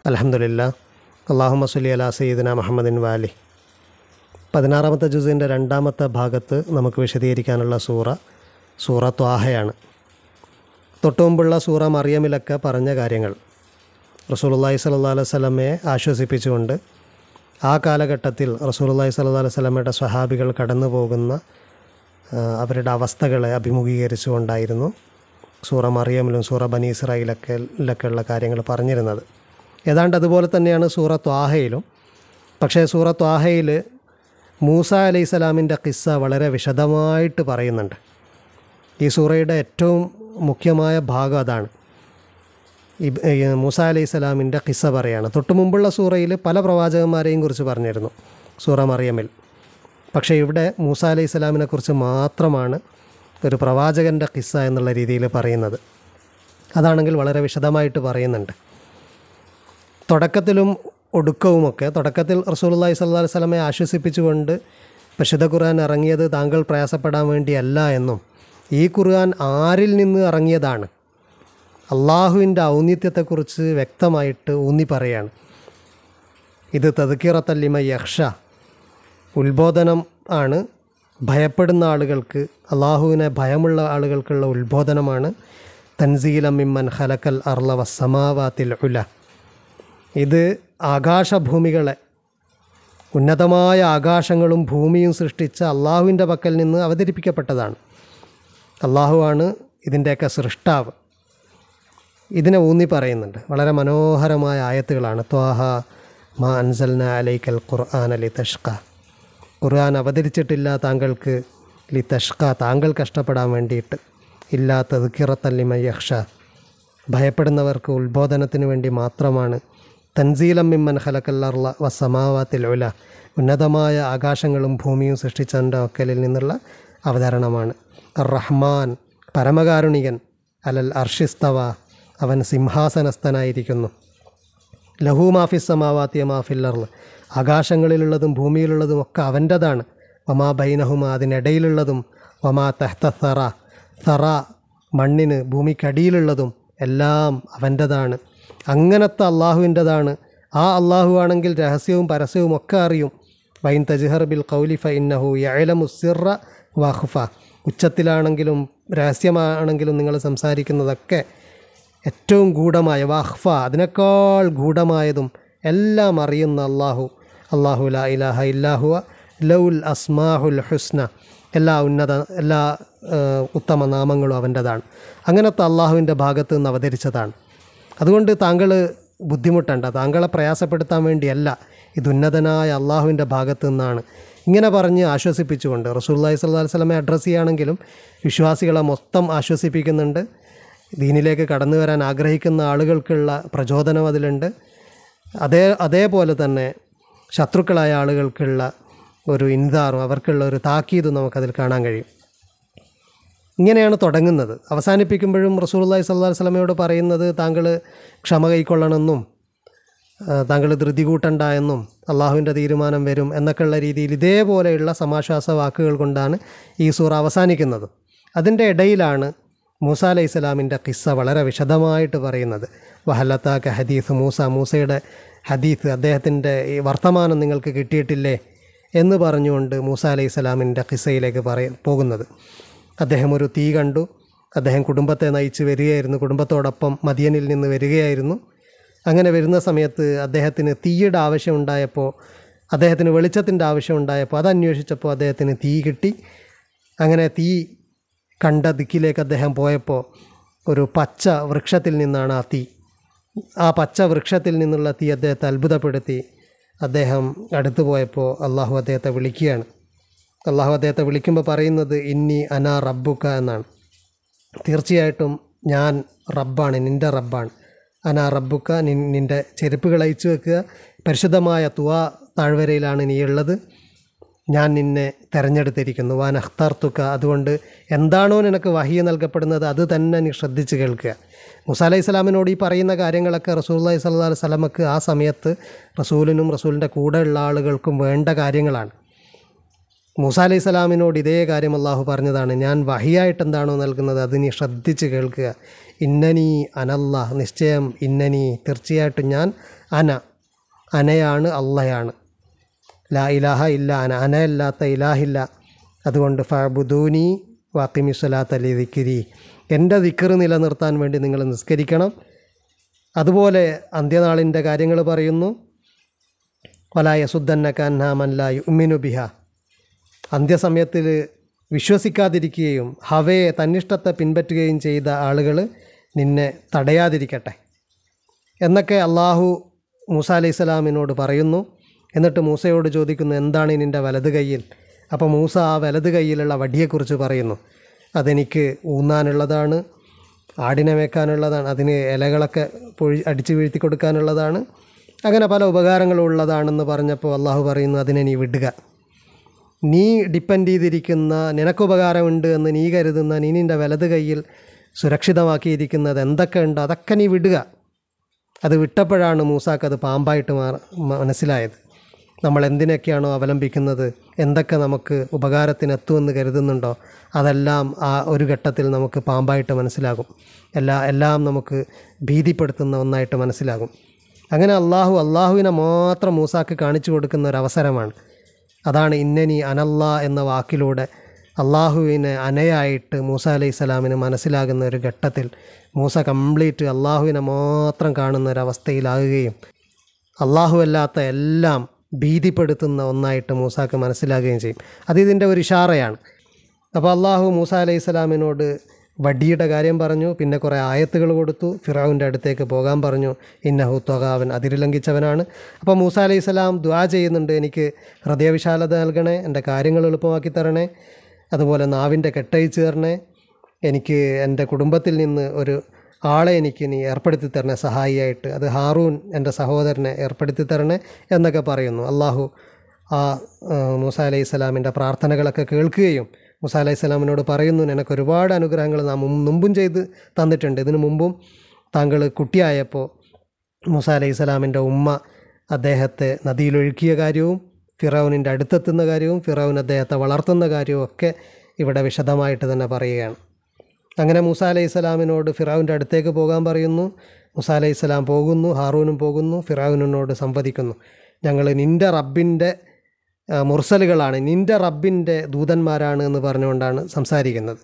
അലഹമുല്ല അള്ളാഹു മസുലി അല സയ്യിദിന മുഹമ്മദിൻ വാലി പതിനാറാമത്തെ ജുസിൻ്റെ രണ്ടാമത്തെ ഭാഗത്ത് നമുക്ക് വിശദീകരിക്കാനുള്ള സൂറ സൂറ ത്വാഹയാണ് തൊട്ടുമുമ്പുള്ള സൂറ മറിയമിലൊക്കെ പറഞ്ഞ കാര്യങ്ങൾ റസൂലുള്ളാഹി സ്വല്ലല്ലാഹു അലൈഹി വസല്ലമയെ ആശ്വസിപ്പിച്ചുകൊണ്ട് ആ കാലഘട്ടത്തിൽ റസൂലുള്ളാഹി സ്വല്ലല്ലാഹു അലൈഹി വസല്ലമയുടെ സ്വഹാബികൾ കടന്നു പോകുന്ന ആ, അവരുടെ അവസ്ഥകളെ അഭിമുഖീകരിച്ചുകൊണ്ടായിരുന്നു സൂറ മറിയമിലും സൂറ ബനി ഇസ്രായിലൊക്കെ ലൊക്കെയുള്ള കാര്യങ്ങൾ പറഞ്ഞിരുന്നത് ഏതാണ്ട് അതുപോലെ തന്നെയാണ് സൂറ ത്വാഹയിലും പക്ഷേ സൂറ ത്വാഹയിൽ മൂസ അലൈഹി സ്വലാമിൻ്റെ കിസ്സ വളരെ വിശദമായിട്ട് പറയുന്നുണ്ട് ഈ സൂറയുടെ ഏറ്റവും മുഖ്യമായ ഭാഗം അതാണ് ഇബ് ഈ മൂസ അലൈഹി സ്വലാമിൻ്റെ കിസ്സ പറയാണ് തൊട്ടു മുമ്പുള്ള സൂറയിൽ പല പ്രവാചകന്മാരെയും കുറിച്ച് പറഞ്ഞിരുന്നു സൂറ മറിയമിൽ പക്ഷേ ഇവിടെ മൂസ അലൈഹി സ്വലാമിനെ കുറിച്ച് മാത്രമാണ് ഒരു പ്രവാചകൻ്റെ കിസ്സ എന്നുള്ള രീതിയിൽ പറയുന്നത് അതാണെങ്കിൽ വളരെ വിശദമായിട്ട് പറയുന്നുണ്ട് തുടക്കത്തിലും ഒടുക്കവുമൊക്കെ തുടക്കത്തിൽ റസൂലുള്ളാഹി സ്വല്ലല്ലാഹു അലൈഹി വസല്ലമയെ ആശ്വസിപ്പിച്ചുകൊണ്ട് പരിശുദ്ധ ഖുർആൻ ഇറങ്ങിയത് താങ്കൾ പ്രയാസപ്പെടാൻ വേണ്ടിയല്ല എന്നും ഈ ഖുർആൻ ആരിൽ നിന്ന് ഇറങ്ങിയതാണ് അള്ളാഹുവിൻ്റെ ഔന്നിത്യത്തെക്കുറിച്ച് വ്യക്തമായിട്ട് ഊന്നി പറയാണ് ഇത് തദ്ക്കീറത്തല്ലിമ യക്ഷ ഉത്ബോധനം ആണ് ഭയപ്പെടുന്ന ആളുകൾക്ക് അള്ളാഹുവിനെ ഭയമുള്ള ആളുകൾക്കുള്ള ഉത്ബോധനമാണ് തൻസീലമിമ്മൻ ഖലക്കൽ അർള വസ്സമാവാത്തിൽ ഉല ഇത് ആകാശഭൂമികളെ ഉന്നതമായ ആകാശങ്ങളും ഭൂമിയും സൃഷ്ടിച്ച അള്ളാഹുവിൻ്റെ പക്കൽ നിന്ന് അവതരിപ്പിക്കപ്പെട്ടതാണ് അള്ളാഹുവാണ് ഇതിൻ്റെയൊക്കെ സൃഷ്ടാവ് ഇതിനെ ഊന്നി പറയുന്നുണ്ട് വളരെ മനോഹരമായ ആയത്തുകളാണ് ത്വാഹ മാ അൻസൽന അലൈക്കൽ ഖുർആൻ അലി തഷ്ക ഖുർആൻ അവതരിച്ചിട്ടില്ല താങ്കൾക്ക് ലി തഷ്ക താങ്കൾ കഷ്ടപ്പെടാൻ വേണ്ടിയിട്ട് ഇല്ലാത്തത് കിറത്തല്ലിമ യക്ഷ ഭയപ്പെടുന്നവർക്ക് ഉത്ബോധനത്തിന് വേണ്ടി മാത്രമാണ് തൻസീലം മിമ്മൻ ഹലക്കല്ലർല വസമാവാത്തിൽ ഉല ഉന്നതമായ ആകാശങ്ങളും ഭൂമിയും സൃഷ്ടിച്ചതിൻ്റെ ഒക്കലിൽ നിന്നുള്ള അവതരണമാണ് അർ റഹ്മാൻ പരമകാരുണികൻ അലൽ അർഷിസ്തവ അവൻ സിംഹാസനസ്ഥനായിരിക്കുന്നു ലഹു മാഫിസ് സമാവാത്തിയ മാഫില്ലർൽ ആകാശങ്ങളിലുള്ളതും ഭൂമിയിലുള്ളതും ഒക്കെ അവൻ്റെതാണ് വമാ ബൈനഹുമ അതിനിടയിലുള്ളതും വമാ തെഹ്ത സറ സറ മണ്ണിന് ഭൂമിക്കടിയിലുള്ളതും എല്ലാം അവൻ്റെതാണ് അങ്ങനത്തെ അള്ളാഹുവിൻ്റെതാണ് ആ അള്ളാഹു ആണെങ്കിൽ രഹസ്യവും പരസ്യവും ഒക്കെ അറിയും വൈൻ തജ്ഹർ ബിൽ കൗലിഫ ഇന്നഹു യഅലമു സിറ വഖഫ ഉച്ചത്തിലാണെങ്കിലും രഹസ്യമാണെങ്കിലും നിങ്ങൾ സംസാരിക്കുന്നതൊക്കെ ഏറ്റവും ഗൂഢമായ വഹ്ഫ അതിനേക്കാൾ ഗൂഢമായതും എല്ലാം അറിയുന്ന അള്ളാഹു അള്ളാഹു ലാ ഇലാഹ ഇല്ലാഹുവ ലൗൽ അസ്മാഹുൽ ഹുസ്ന എല്ലാ ഉന്നത എല്ലാ ആ, ഉത്തമ നാമങ്ങളും അവൻ്റെതാണ് അങ്ങനത്തെ അള്ളാഹുവിൻ്റെ ഭാഗത്ത് നിന്ന് അവതരിച്ചതാണ് അതുകൊണ്ട് താങ്കൾ ബുദ്ധിമുട്ടണ്ട താങ്കളെ പ്രയാസപ്പെടുത്താൻ വേണ്ടിയല്ല ഇത് ഉന്നതനായ അള്ളാഹുവിൻ്റെ ഭാഗത്തു നിന്നാണ് ഇങ്ങനെ പറഞ്ഞ് ആശ്വസിപ്പിച്ചുകൊണ്ട് റസൂല്ലാഹി സ്വല്ലല്ലാഹി അലൈഹി വസല്ലമയെ അഡ്രസ്സ് ചെയ്യുകയാണെങ്കിലും വിശ്വാസികളെ മൊത്തം ആശ്വസിപ്പിക്കുന്നുണ്ട് ദീനിലേക്ക് കടന്നു വരാൻ ആഗ്രഹിക്കുന്ന ആളുകൾക്കുള്ള പ്രചോദനം അതിലുണ്ട് അതേ അതേപോലെ തന്നെ ശത്രുക്കളായ ആളുകൾക്കുള്ള ഒരു ഇൻതാറും അവർക്കുള്ള ഒരു താക്കീതും നമുക്കതിൽ കാണാൻ കഴിയും ഇങ്ങനെയാണ് തുടങ്ങുന്നത് അവസാനിപ്പിക്കുമ്പോഴും റസൂലുള്ളാഹി സ്വല്ലല്ലാഹി അലൈഹി വസല്ലമയോട് പറയുന്നത് താങ്കൾ ക്ഷമ കൈക്കൊള്ളണമെന്നും ആ, താങ്കൾ ധൃതി കൂട്ടണ്ട എന്നും അള്ളാഹുവിൻ്റെ തീരുമാനം വരും എന്നൊക്കെയുള്ള രീതിയിൽ ഇതേപോലെയുള്ള സമാശ്വാസ വാക്കുകൾ കൊണ്ടാണ് ഈ സൂറ അവസാനിക്കുന്നത് അതിൻ്റെ ഇടയിലാണ് മൂസ അലൈഹി സ്വലാമിൻ്റെ കിസ്സ വളരെ വിശദമായിട്ട് പറയുന്നത് വഹലത്താക്ക ഹദീസ് മൂസ മൂസയുടെ ഹദീസ് അദ്ദേഹത്തിൻ്റെ ഈ വർത്തമാനം നിങ്ങൾക്ക് കിട്ടിയിട്ടില്ലേ എന്ന് പറഞ്ഞുകൊണ്ട് മൂസ അലൈഹി സ്വലാമിൻ്റെ കിസ്സയിലേക്ക് പറയ പോകുന്നത് അദ്ദേഹം ഒരു തീ കണ്ടു അദ്ദേഹം കുടുംബത്തെ നയിച്ച് വരികയായിരുന്നു കുടുംബത്തോടൊപ്പം മദിയനിൽ നിന്ന് വരികയായിരുന്നു അങ്ങനെ വരുന്ന സമയത്ത് അദ്ദേഹത്തിന് തീയുടെ ആവശ്യമുണ്ടായപ്പോൾ അദ്ദേഹത്തിന് വെളിച്ചത്തിൻ്റെ ആവശ്യമുണ്ടായപ്പോൾ അത് അന്വേഷിച്ചപ്പോൾ അദ്ദേഹത്തിന് തീ കിട്ടി അങ്ങനെ തീ കണ്ട ദിക്കിലേക്ക് അദ്ദേഹം പോയപ്പോൾ ഒരു പച്ച വൃക്ഷത്തിൽ നിന്നാണ് ആ തീ ആ പച്ച വൃക്ഷത്തിൽ നിന്നുള്ള തീ അദ്ദേഹത്തെ അത്ഭുതപ്പെടുത്തി അദ്ദേഹം അടുത്തു പോയപ്പോൾ അള്ളാഹു അദ്ദേഹത്തെ വിളിക്കുകയാണ് അള്ളാഹു അദ്ദേഹത്തെ വിളിക്കുമ്പോൾ പറയുന്നത് ഇന്നി അന റബ്ബുക്ക എന്നാണ് തീർച്ചയായിട്ടും ഞാൻ റബ്ബാണ് നിൻ്റെ റബ്ബാണ് അന റബ്ബുക്ക നിൻ നിൻ്റെ ചെരുപ്പുകൾ അയച്ചു വെക്കുക പരിശുദ്ധമായ തുവ താഴ്വരയിലാണ് നീ ഉള്ളത് ഞാൻ നിന്നെ തിരഞ്ഞെടുത്തിരിക്കുന്നു വാൻ അഖ്താർത്തുക്ക അതുകൊണ്ട് എന്താണോ നിനക്ക് വഹിയ നൽകപ്പെടുന്നത് അത് തന്നെ നീ ശ്രദ്ധിച്ച് കേൾക്കുക മുസ അലൈഹി സ്വലാമിനോട് ഈ പറയുന്ന കാര്യങ്ങളൊക്കെ റസൂല്ലി സ്വല്ലാ അലൈഹി സ്വലമക്ക് ആ സമയത്ത് റസൂലിനും റസൂലിൻ്റെ കൂടെയുള്ള ആളുകൾക്കും വേണ്ട കാര്യങ്ങളാണ് മൂസ അലൈഹി സ്വലാമിനോട് ഇതേ കാര്യം അള്ളാഹു പറഞ്ഞതാണ് ഞാൻ വഹിയായിട്ട് എന്താണോ നൽകുന്നത് അത് നീ ശ്രദ്ധിച്ച് കേൾക്കുക ഇന്നനി അനല്ല നിശ്ചയം ഇന്നനി തീർച്ചയായിട്ടും ഞാൻ അന അനയാണ് അള്ളയാണ് ലാ ഇലാഹ ഇല്ല അന അനയല്ലാത്ത ഇലാഹില്ല അതുകൊണ്ട് ഫബുദൂനി വാക്കിമി സ്വലാത്ത് അലി ദിക്കിരി എൻ്റെ ദിക്കറ് നിലനിർത്താൻ വേണ്ടി നിങ്ങൾ നിസ്കരിക്കണം അതുപോലെ അന്ത്യനാളിൻ്റെ കാര്യങ്ങൾ പറയുന്നു വലായ സുദ്ദന്ന കന്നാമല്ല യുമിനു ബിഹ അന്ത്യസമയത്തിൽ വിശ്വസിക്കാതിരിക്കുകയും ഹവയെ തന്നിഷ്ടത്തെ പിൻപറ്റുകയും ചെയ്ത ആളുകൾ നിന്നെ തടയാതിരിക്കട്ടെ എന്നൊക്കെ അള്ളാഹു മൂസ അലൈഹി സ്വലാമിനോട് പറയുന്നു എന്നിട്ട് മൂസയോട് ചോദിക്കുന്നു എന്താണ് നിൻ്റെ വലത് കയ്യിൽ അപ്പോൾ മൂസ ആ വലത് കയ്യിലുള്ള വടിയെക്കുറിച്ച് പറയുന്നു അതെനിക്ക് ഊന്നാനുള്ളതാണ് ആടിനെ മേക്കാനുള്ളതാണ് അതിന് ഇലകളൊക്കെ പൊഴി അടിച്ചു വീഴ്ത്തി കൊടുക്കാനുള്ളതാണ് അങ്ങനെ പല ഉപകാരങ്ങളും ഉള്ളതാണെന്ന് പറഞ്ഞപ്പോൾ അള്ളാഹു പറയുന്നു അതിനെ നീ വിടുക നീ ഡിപ്പെൻഡ് ചെയ്തിരിക്കുന്ന നിനക്കുപകാരമുണ്ട് എന്ന് നീ കരുതുന്ന നീ നിൻ്റെ വലത് കയ്യിൽ സുരക്ഷിതമാക്കിയിരിക്കുന്നത് എന്തൊക്കെ ഉണ്ട് അതൊക്കെ നീ വിടുക അത് വിട്ടപ്പോഴാണ് മൂസാക്ക് അത് പാമ്പായിട്ട് മാറ മനസ്സിലായത് നമ്മൾ എന്തിനൊക്കെയാണോ അവലംബിക്കുന്നത് എന്തൊക്കെ നമുക്ക് ഉപകാരത്തിനെത്തുമെന്ന് കരുതുന്നുണ്ടോ അതെല്ലാം ആ ഒരു ഘട്ടത്തിൽ നമുക്ക് പാമ്പായിട്ട് മനസ്സിലാകും എല്ലാ എല്ലാം നമുക്ക് ഭീതിപ്പെടുത്തുന്ന ഒന്നായിട്ട് മനസ്സിലാകും അങ്ങനെ അള്ളാഹു അള്ളാഹുവിനെ മാത്രം മൂസാക്ക് കാണിച്ചു കൊടുക്കുന്ന ഒരു അവസരമാണ് അതാണ് ഇന്നനി അനല്ല എന്ന വാക്കിലൂടെ അള്ളാഹുവിനെ അനയായിട്ട് മൂസ അലൈഹി സ്വലാമിന് മനസ്സിലാകുന്ന ഒരു ഘട്ടത്തിൽ മൂസ കംപ്ലീറ്റ് അള്ളാഹുവിനെ മാത്രം കാണുന്ന ഒരവസ്ഥയിലാകുകയും അള്ളാഹു അല്ലാത്ത എല്ലാം ഭീതിപ്പെടുത്തുന്ന ഒന്നായിട്ട് മൂസാക്ക് മനസ്സിലാകുകയും ചെയ്യും അത് ഇതിൻ്റെ ഒരു ഇഷാറയാണ് അപ്പോൾ അള്ളാഹു മൂസ അലൈഹി സ്വലാമിനോട് വടിയുടെ കാര്യം പറഞ്ഞു പിന്നെ കുറേ ആയത്തുകൾ കൊടുത്തു ഫിറാവിൻ്റെ അടുത്തേക്ക് പോകാൻ പറഞ്ഞു ഇന്നഹു ത്വക അവൻ അതിരുലംഘിച്ചവനാണ് അപ്പോൾ മൂസ അലൈഹി സ്വലാം ദ്വാ ചെയ്യുന്നുണ്ട് എനിക്ക് ഹൃദയവിശാലത നൽകണേ എൻ്റെ കാര്യങ്ങൾ എളുപ്പമാക്കി തരണേ അതുപോലെ നാവിൻ്റെ കെട്ടയിച്ച് തരണേ എനിക്ക് എൻ്റെ കുടുംബത്തിൽ നിന്ന് ഒരു ആളെ എനിക്ക് നീ ഏർപ്പെടുത്തി തരണേ സഹായിയായിട്ട് അത് ഹാറൂൻ എൻ്റെ സഹോദരനെ ഏർപ്പെടുത്തി തരണേ എന്നൊക്കെ പറയുന്നു അള്ളാഹു ആ ആ, മൂസ അലൈഹി സ്വലാമിൻ്റെ പ്രാർത്ഥനകളൊക്കെ കേൾക്കുകയും മൂസ അലൈഹി സ്വലാമിനോട് പറയുന്നു നിനക്ക് ഒരുപാട് അനുഗ്രഹങ്ങൾ നാം മും- മുമ്പും ചെയ്ത് തന്നിട്ടുണ്ട് ഇതിനു മുമ്പും താങ്കൾ കുട്ടിയായപ്പോൾ മൂസ അലൈഹി സ്വലാമിൻ്റെ ഉമ്മ അദ്ദേഹത്തെ നദിയിലൊഴുക്കിയ കാര്യവും ഫിറൌനിൻ്റെ അടുത്തെത്തുന്ന കാര്യവും ഫിറൌൻ അദ്ദേഹത്തെ വളർത്തുന്ന കാര്യവും ഒക്കെ ഇവിടെ വിശദമായിട്ട് തന്നെ പറയുകയാണ് അങ്ങനെ മൂസ അലൈഹി സ്വലാമിനോട് ഫിറാവിൻ്റെ അടുത്തേക്ക് പോകാൻ പറയുന്നു മൂസ അലൈഹി സ്വലാം പോകുന്നു ഹാറൂനും പോകുന്നു ഫിറാവിനോട് സംവദിക്കുന്നു ഞങ്ങൾ നിൻ്റെ റബ്ബിൻ്റെ ആ, മുർസലുകളാണ് നിൻ്റെ റബ്ബിൻ്റെ ദൂതന്മാരാണ് എന്ന് പറഞ്ഞുകൊണ്ടാണ് സംസാരിക്കുന്നത്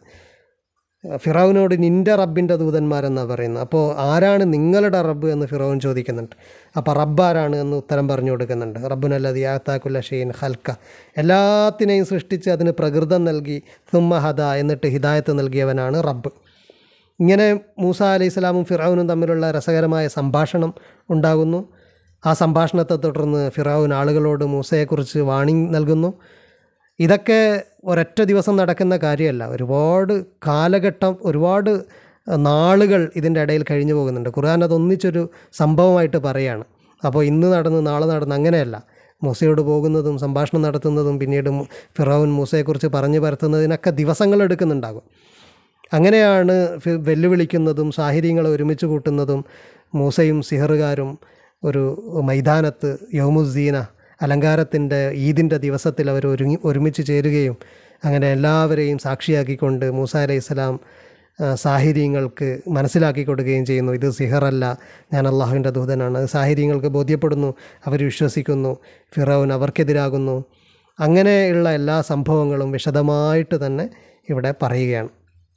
ഫിറൌനോട് നിൻ്റെ റബ്ബിൻ്റെ ദൂതന്മാരെന്നാണ് പറയുന്നത് അപ്പോൾ ആരാണ് നിങ്ങളുടെ റബ്ബ് എന്ന് ഫിറൌൻ ചോദിക്കുന്നുണ്ട് അപ്പോൾ റബ്ബ് ആരാണ് എന്ന് ഉത്തരം പറഞ്ഞു കൊടുക്കുന്നുണ്ട് റബ്ബുനല്ലതി യാത്താക്കുല്ല ഷെയ്ൻ ഹൽക്ക എല്ലാത്തിനെയും സൃഷ്ടിച്ച് അതിന് പ്രകൃതം നൽകി തുമ്മ ഹദ എന്നിട്ട് ഹിദായത്ത് നൽകിയവനാണ് റബ്ബ് ഇങ്ങനെ മൂസ അലൈഹി സ്വലാമും ഫിറൌനും തമ്മിലുള്ള രസകരമായ സംഭാഷണം ഉണ്ടാകുന്നു ആ സംഭാഷണത്തെ തുടർന്ന് ഫിറൌൻ ആളുകളോട് മൂസയെക്കുറിച്ച് വാണിംഗ് നൽകുന്നു ഇതൊക്കെ ഒരൊറ്റ ദിവസം നടക്കുന്ന കാര്യമല്ല ഒരുപാട് കാലഘട്ടം ഒരുപാട് നാളുകൾ ഇതിൻ്റെ ഇടയിൽ കഴിഞ്ഞു പോകുന്നുണ്ട് ഖുർആൻ അതൊന്നിച്ചൊരു സംഭവമായിട്ട് പറയാണ് അപ്പോൾ ഇന്ന് നടന്ന് നാളെ നടന്ന് അങ്ങനെയല്ല മൂസയോട് പോകുന്നതും സംഭാഷണം നടത്തുന്നതും പിന്നീട് മു- ഫിറോൻ മൂസയെക്കുറിച്ച് പറഞ്ഞു പരത്തുന്നതിനൊക്കെ ദിവസങ്ങൾ എടുക്കുന്നുണ്ടാകും അങ്ങനെയാണ് ഫി- വെല്ലുവിളിക്കുന്നതും സാഹചര്യങ്ങളെ ഒരുമിച്ച് കൂട്ടുന്നതും മൂസയും സിഹറുകാരും ഒരു മൈതാനത്ത് യൗമുസീന അലങ്കാരത്തിൻ്റെ ഈദിൻ്റെ ദിവസത്തിൽ അവർ ഒരുങ്ങി ഒരുമിച്ച് ചേരുകയും അങ്ങനെ എല്ലാവരെയും സാക്ഷിയാക്കിക്കൊണ്ട് മൂസ അലൈഹി സ്വലാം സാഹിര്യങ്ങൾക്ക് മനസ്സിലാക്കി കൊടുക്കുകയും ചെയ്യുന്നു ഇത് സിഹറല്ല ഞാൻ അള്ളാഹുവിൻ്റെ ദൂതനാണ് അത് സാഹിര്യങ്ങൾക്ക് ബോധ്യപ്പെടുന്നു അവർ വിശ്വസിക്കുന്നു ഫിറോൻ അവർക്കെതിരാകുന്നു അങ്ങനെയുള്ള എല്ലാ സംഭവങ്ങളും വിശദമായിട്ട് തന്നെ ഇവിടെ പറയുകയാണ്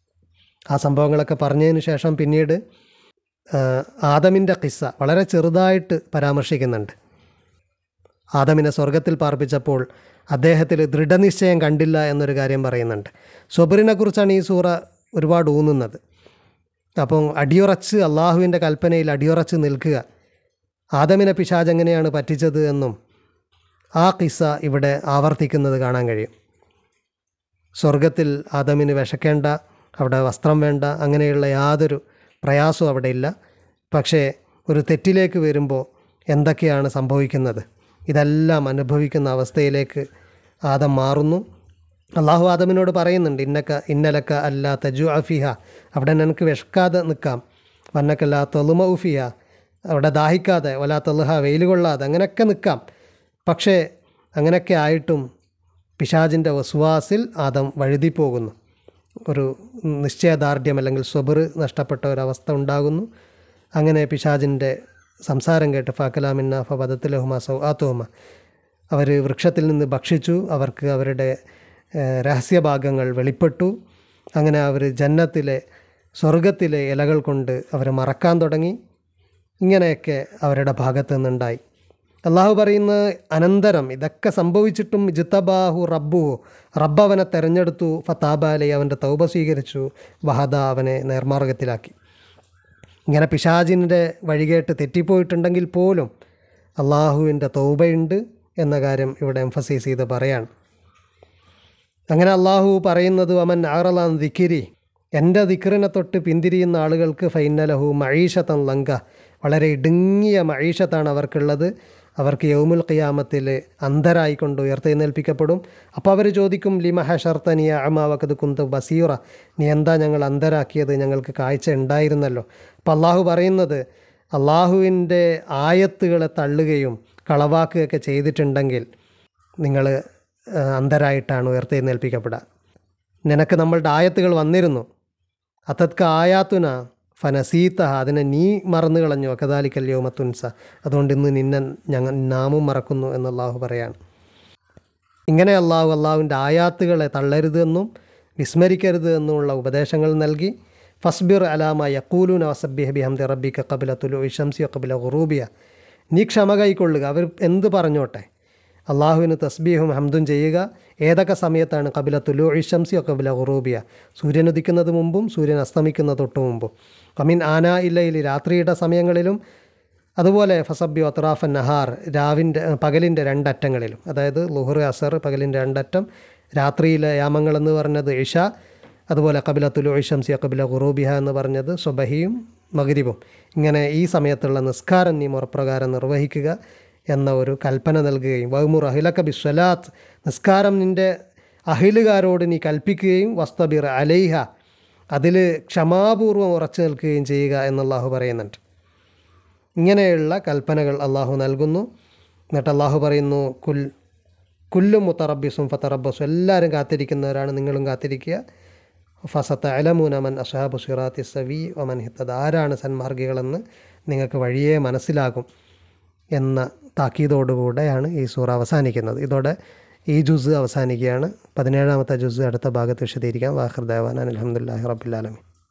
ആ സംഭവങ്ങളൊക്കെ പറഞ്ഞതിന് ശേഷം പിന്നീട് ആ, ആദമിൻ്റെ കിസ്സ വളരെ ചെറുതായിട്ട് പരാമർശിക്കുന്നുണ്ട് ആദമിനെ സ്വർഗത്തിൽ പാർപ്പിച്ചപ്പോൾ അദ്ദേഹത്തിൽ ദൃഢനിശ്ചയം കണ്ടില്ല എന്നൊരു കാര്യം പറയുന്നുണ്ട് സ്വബറിനെക്കുറിച്ചാണ് ഈ സൂറ ഒരുപാട് ഊന്നുന്നത് അപ്പം അടിയുറച്ച് അള്ളാഹുവിൻ്റെ കൽപ്പനയിൽ അടിയുറച്ച് നിൽക്കുക ആദമിനെ പിശാജ് എങ്ങനെയാണ് പറ്റിച്ചത് എന്നും ആ കിസ്സ ഇവിടെ ആവർത്തിക്കുന്നത് കാണാൻ കഴിയും സ്വർഗത്തിൽ ആദമിന് വിശക്കേണ്ട അവിടെ വസ്ത്രം വേണ്ട അങ്ങനെയുള്ള യാതൊരു പ്രയാസവും അവിടെ ഇല്ല പക്ഷേ ഒരു തെറ്റിലേക്ക് വരുമ്പോൾ എന്തൊക്കെയാണ് സംഭവിക്കുന്നത് ഇതെല്ലാം അനുഭവിക്കുന്ന അവസ്ഥയിലേക്ക് ആദം മാറുന്നു അള്ളാഹു ആദമിനോട് പറയുന്നുണ്ട് ഇന്നക്ക ഇന്നലക്ക അല്ല തജു അഫിഹ അവിടെ നിനക്ക് വിശക്കാതെ നിൽക്കാം വന്നക്കല്ല തൊളുമ ഉഫിഹ അവിടെ ദാഹിക്കാതെ വലാ തൊളുഹ വെയിൽ കൊള്ളാതെ അങ്ങനെയൊക്കെ നിൽക്കാം പക്ഷേ അങ്ങനെയൊക്കെ ആയിട്ടും പിശാജിൻ്റെ വസ്വാസിൽ ആദം വഴുതിപ്പോകുന്നു ഒരു നിശ്ചയദാർഢ്യം അല്ലെങ്കിൽ സ്വബർ നഷ്ടപ്പെട്ട ഒരവസ്ഥ ഉണ്ടാകുന്നു അങ്ങനെ പിശാജിൻ്റെ സംസാരം കേട്ട് ഫാക്കലാമിന്ന ഫബദത്തിലഹുമ സൗ ആത്തുഹുമ അവർ വൃക്ഷത്തിൽ നിന്ന് ഭക്ഷിച്ചു അവർക്ക് അവരുടെ ഏഹ്, രഹസ്യഭാഗങ്ങൾ വെളിപ്പെട്ടു അങ്ങനെ അവർ ജന്നത്തിലെ സ്വർഗത്തിലെ ഇലകൾ കൊണ്ട് അവർ മറക്കാൻ തുടങ്ങി ഇങ്ങനെയൊക്കെ അവരുടെ ഭാഗത്ത് നിന്നുണ്ടായി അള്ളാഹു പറയുന്ന അനന്തരം ഇതൊക്കെ സംഭവിച്ചിട്ടും ജിത്തബാഹു റബ്ബുഹു റബ്ബ് അവനെ തെരഞ്ഞെടുത്തു ഫത്താബാലി അവൻ്റെ തൗബ സ്വീകരിച്ചു വഹദ അവനെ നേർമാർഗത്തിലാക്കി ഇങ്ങനെ പിശാജിൻ്റെ വഴികേട്ട് തെറ്റിപ്പോയിട്ടുണ്ടെങ്കിൽ പോലും അള്ളാഹുവിൻ്റെ തൗബയുണ്ട് എന്ന കാര്യം ഇവിടെ എംഫസൈസ് ചെയ്ത് പറയാണ് അങ്ങനെ അള്ളാഹു പറയുന്നത് അമൻ ആറലാൻ ദിക്കിരി എൻ്റെ ദിക്കറിനെ തൊട്ട് പിന്തിരിയുന്ന ആളുകൾക്ക് ഫൈനലഹു മഴീഷത്തൻ ലങ്ക വളരെ ഇടുങ്ങിയ മഴീഷത്താണ് അവർക്കുള്ളത് അവർക്ക് യൗമുൽ ഖിയാമത്തിൽ അന്ധരായിക്കൊണ്ട് ഉയർത്തെഴുന്നേൽപ്പിക്കപ്പെടും അപ്പോൾ അവർ ചോദിക്കും ലിമ ഹഷർത്തനിയ അമാവക്കത് കുന്ത് ബസീറ നീ എന്താ ഞങ്ങൾ അന്ധരാക്കിയത് ഞങ്ങൾക്ക് കാഴ്ച ഉണ്ടായിരുന്നല്ലോ അപ്പോൾ അള്ളാഹു പറയുന്നത് അള്ളാഹുവിൻ്റെ ആയത്തുകളെ തള്ളുകയും കളവാക്കുകയൊക്കെ ചെയ്തിട്ടുണ്ടെങ്കിൽ നിങ്ങൾ അന്ധരായിട്ടാണ് ഉയർത്തെഴുന്നേൽപ്പിക്കപ്പെടുക നിനക്ക് നമ്മളുടെ ആയത്തുകൾ വന്നിരുന്നു അത്തത്ക ആയാത്തുന ഫനസീത്ത അതിനെ നീ മറന്നു കളഞ്ഞു അക്കദാലിക്കല്യോ മത്തുൻസ അതുകൊണ്ട് ഇന്ന് നിന്നെ ഞങ്ങൾ നാമും മറക്കുന്നു എന്ന് അള്ളാഹു പറയാണ് ഇങ്ങനെ അള്ളാഹു അള്ളാഹുവിൻ്റെ ആയാത്തുകളെ തള്ളരുത് എന്നും വിസ്മരിക്കരുത് എന്നുമുള്ള ഉപദേശങ്ങൾ നൽകി ഫസ്ബിർ അലാമ യക്കൂലൂൻ വസബ്ബിഹ് ബിഹംദി റബ്ബിക കബില തുലു ഇഷംസിയോ കബില ഖുറൂബിയ നീ ക്ഷമ കൈക്കൊള്ളുക അവർ എന്ത് പറഞ്ഞോട്ടെ അള്ളാഹുവിന് തസ്ബീഹും ഹംദും ചെയ്യുക ഏതൊക്കെ സമയത്താണ് കബില തുലു ഇഷംസിയോ കബില ഖുറൂബിയ സൂര്യൻ ഉദിക്കുന്നത് മുമ്പും സൂര്യൻ അസ്തമിക്കുന്ന തൊട്ട് മുമ്പും അമീൻ ആന ഇല്ലയിൽ രാത്രിയുടെ സമയങ്ങളിലും അതുപോലെ ഫസബ്ബി ഒത്രാഫൻ നഹാർ രാവിൻ്റെ പകലിൻ്റെ രണ്ടറ്റങ്ങളിലും അതായത് ലുഹർ അസർ പകലിൻ്റെ രണ്ടറ്റം രാത്രിയിലെ യാമങ്ങൾ എന്ന് പറഞ്ഞത് ഇഷ അതുപോലെ കബില തുലു ഇഷംസിയ കബില ഖുറൂബിഹ എന്ന് പറഞ്ഞത് സ്വബഹിയും മഗ്രിബും ഇങ്ങനെ ഈ സമയത്തുള്ള നിസ്കാരം നീ മുറപ്രകാരം നിർവഹിക്കുക എന്ന ഒരു കൽപ്പന നൽകുകയും വഹ്മുർ അഹിലക്ക ബിസ്വലാത്ത് നിസ്കാരം നിൻ്റെ അഹിലുകാരോട് നീ കൽപ്പിക്കുകയും വസ്തബിർ അലൈഹ അതിൽ ക്ഷമാപൂർവം ഉറച്ചു നിൽക്കുകയും ചെയ്യുക എന്നല്ലാഹു പറയുന്നുണ്ട് ഇങ്ങനെയുള്ള കൽപ്പനകൾ അള്ളാഹു നൽകുന്നു എന്നിട്ട് അള്ളാഹു പറയുന്നു കുൽ കുല്ലും മുത്തറബിസും ഫത്തറബസും എല്ലാവരും കാത്തിരിക്കുന്നവരാണ് നിങ്ങളും കാത്തിരിക്കുക ഫസത്ത അലമൂനമൻ അഷാബു സിറാത്തി സവി ഒമൻ ഹിത്തത് ആരാണ് സന്മാർഗികളെന്ന് നിങ്ങൾക്ക് വഴിയേ മനസ്സിലാകും എന്ന താക്കീതോടുകൂടെയാണ് ഈ സൂറ അവസാനിക്കുന്നത് ഇതോടെ ഈ ജുസ് അവസാനിക്കുകയാണ് പതിനേഴാമത്തെ ജുസ് അടുത്ത ഭാഗത്ത് വിശദീകരിക്കാം വാഹൃദേവാൻ അലഹമുല്ലാഹി റബ്ബുലാലമി